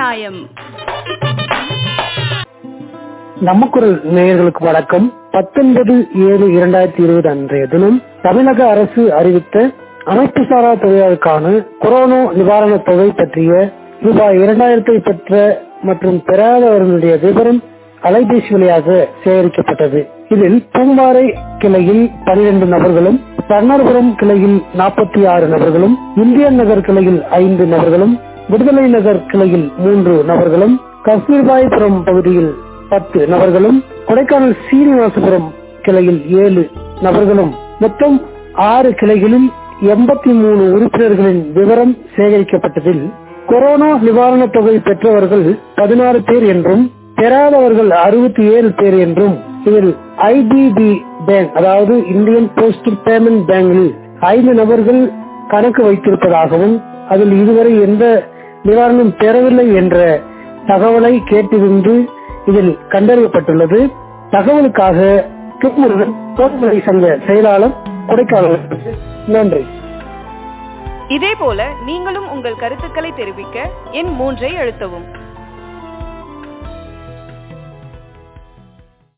நியாயம் நம்ம குரல் நேயர்களுக்கு வணக்கம் பத்தொன்பது ஏழு இரண்டாயிரத்தி இருபது அன்றைய தினம் தமிழக அரசு அறிவித்த அமைப்பு சாரா தொழிலாளருக்கான கொரோனா நிவாரணத் தொகை பற்றிய ரூபாய் இரண்டாயிரத்தை பெற்ற மற்றும் பெறாதவர்களுடைய விவரம் அலைபேசி வழியாக சேகரிக்கப்பட்டது இதில் பூம்பாறை கிளையில் பனிரெண்டு நபர்களும் தர்ணர்புரம் கிளையில் நாற்பத்தி ஆறு நபர்களும் இந்தியன் நகர் கிளையில் ஐந்து நபர்களும் விடுதலை நகர் கிளையில் மூன்று நபர்களும் கஸ்தூர்பாய்புரம் பகுதியில் பத்து நபர்களும் கொடைக்கானல் சீனிவாசபுரம் கிளையில் ஏழு நபர்களும் மொத்தம் ஆறு கிளைகளில் எண்பத்தி மூணு உறுப்பினர்களின் விவரம் சேகரிக்கப்பட்டதில் கொரோனா நிவாரணத் தொகை பெற்றவர்கள் பதினாறு பேர் என்றும் பெறாதவர்கள் அறுபத்தி ஏழு பேர் என்றும் இதில் ஐடிபி பேங்க் அதாவது இந்தியன் போஸ்டல் பேமெண்ட் பேங்கில் ஐந்து நபர்கள் கணக்கு வைத்திருப்பதாகவும் அதில் இதுவரை எந்த நிவாரணம் பெறவில்லை என்ற தகவலை கேட்டிருந்து இதில் கண்டறியப்பட்டுள்ளது தகவலுக்காக திருமுருகன் தோட்டக்கலை சங்க செயலாளர் கொடைக்கானல் நன்றி இதேபோல நீங்களும் உங்கள் கருத்துக்களை தெரிவிக்க எண் மூன்றை அழுத்தவும்